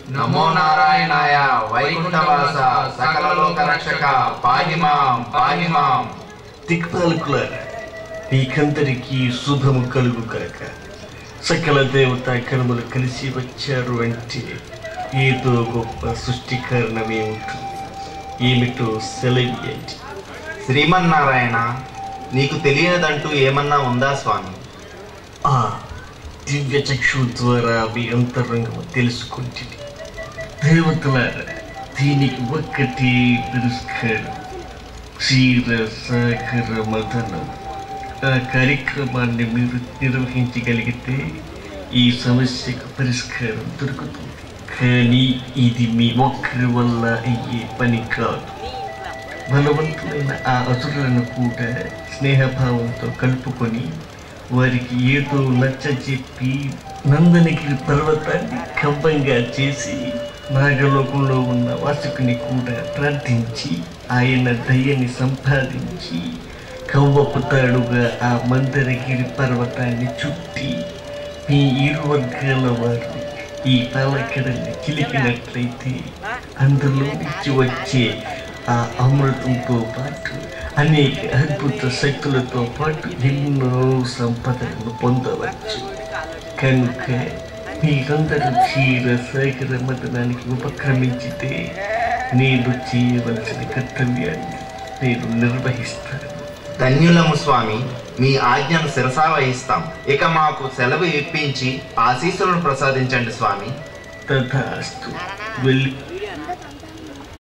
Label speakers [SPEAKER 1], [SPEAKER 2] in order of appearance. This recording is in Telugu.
[SPEAKER 1] నమో నారాయణాయ వైకుంఠవాస సకల లోక రక్షక పాహిమాం పాహిమాం
[SPEAKER 2] దిక్పాలకులారా మీకందరికీ శుభము కలుగు కనుక సకల దేవతా కర్మలు కలిసి వచ్చారు అంటే ఏదో గొప్ప సృష్టి కారణమే ఉంటుంది ఏమిటో సెలవియండి
[SPEAKER 1] శ్రీమన్నారాయణ నీకు తెలియదంటూ ఏమన్నా ఉందా స్వామి
[SPEAKER 2] ఆ దివ్య చక్షు ద్వారా మీ అంతరంగము తెలుసుకుంటుంది దేవతలారా దీనికి ఒక్కటి పరిష్కారం క్షీర సాగర మదనం ఆ కార్యక్రమాన్ని మీరు నిర్వహించగలిగితే ఈ సమస్యకు పరిష్కారం దొరుకుతుంది కానీ ఇది మీ ఒక్కరి వల్ల అయ్యే పని కాదు బలవంతులైన ఆ అసురులను కూడా స్నేహభావంతో కలుపుకొని వారికి ఏదో నచ్చ చెప్పి నందనగిరి పర్వతాన్ని కవ్వంగా చేసి నాగలోకంలో ఉన్న వాసుకుని కూడా ప్రార్థించి ఆయన దయ్యని సంపాదించి కవ్వపు తాడుగా ఆ మందరగిరి పర్వతాన్ని చుట్టి మీ ఇరు వర్గాల వారు ఈ పాలకడల్ని చిలికినట్లయితే అందులో నుంచి వచ్చే ఆ అమృతంతో పాటు అనేక అద్భుత శక్తులతో పాటు ఎన్నో సంపదలను పొందవచ్చు కనుక మీరందరూ క్షీర సాగర మదనానికి ఉపక్రమించితే నేను చేయవలసిన కర్తవ్యాన్ని నేను నిర్వహిస్తాను
[SPEAKER 1] ధన్యులము స్వామి మీ ఆజ్ఞను శిరసా వహిస్తాం ఇక మాకు సెలవు ఇప్పించి ఆశీస్సులను ప్రసాదించండి స్వామి
[SPEAKER 2] తథాస్తు వెళ్ళి